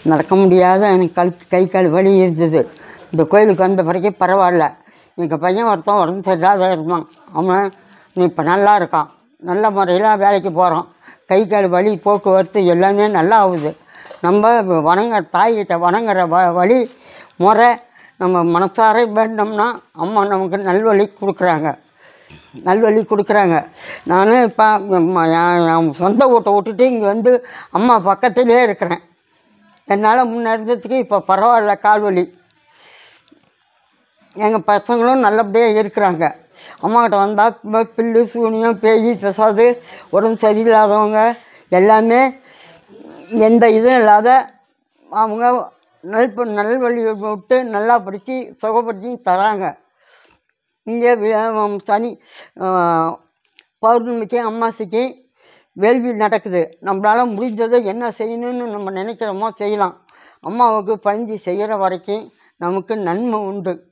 நடக்க முடியாத எனக்கு கழுத்து கை கால் வலி இருந்தது இந்த கோயிலுக்கு வந்த பிறகு பரவாயில்ல எங்கள் பையன் ஒருத்தன் உடம்பு சரியில்லாத இருந்தான் அவன் நீ இப்போ நல்லா இருக்கான் நல்ல முறையில் வேலைக்கு போகிறான் கை கால் வலி போக்குவரத்து எல்லாமே நல்லா ஆகுது நம்ம வணங்க தாய்கிட்ட வணங்குற வ வழி முறை நம்ம மனசார வேண்டோம்னா அம்மா நமக்கு நல்வழி கொடுக்குறாங்க நல்வழி கொடுக்குறாங்க நான் இப்போ என் சொந்த வீட்டை விட்டுட்டு இங்கே வந்து அம்மா பக்கத்துலேயே இருக்கிறேன் என்னால் முன்ன இருந்ததுக்கு இப்போ பரவாயில்ல கால் வலி எங்கள் பசங்களும் நல்லபடியாக இருக்கிறாங்க அம்மாக்கிட்ட வந்தால் பில்லு சூனியம் பேய் பிசாது உடம்பு சரியில்லாதவங்க எல்லாமே எந்த இதுவும் இல்லாத அவங்க நல் நல்வழி விட்டு நல்லா படித்து சுகப்படுத்தி தராங்க இங்கே வி- சனி ஆஹ், பௌர்ணமிக்கு அமாவாசைக்கு வேள்வி நடக்குது நம்மளால் முடிஞ்சதை என்ன செய்யணும்னு நம்ம நினைக்கிறோமோ செய்யலாம் அம்மாவுக்கு பணிஞ்சு செய்கிற வரைக்கும் நமக்கு நன்மை உண்டு